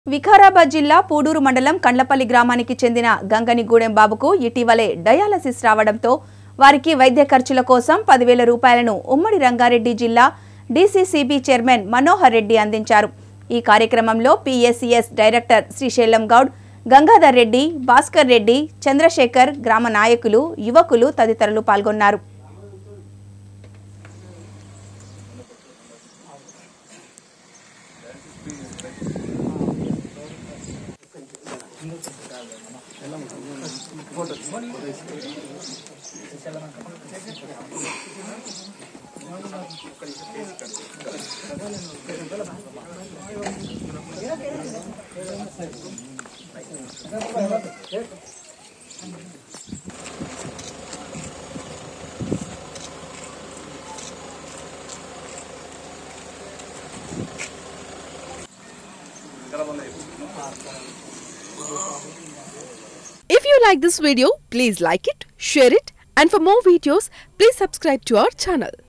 వికారాబాద్ జిల్లా పూడూరు మండలం కండ్లపల్లి గ్రామానికి చెందిన గంగనిగూడెం బాబుకు ఇటీవలే డయాలసిస్ రావడంతో వారికి వైద్య ఖర్చుల కోసం పదివేల రూపాయలను ఉమ్మడి రంగారెడ్డి జిల్లా డీసీసీబీ చైర్మన్ మనోహర్ రెడ్డి అందించారు ఈ కార్యక్రమంలో పీఎస్సీఎస్ డైరెక్టర్ శ్రీశైలం గౌడ్ గంగాధర్ రెడ్డి భాస్కర్ రెడ్డి చంద్రశేఖర్ గ్రామ నాయకులు యువకులు తదితరులు పాల్గొన్నారు If you like this video, please like it, share it, and for more videos, please subscribe to our channel.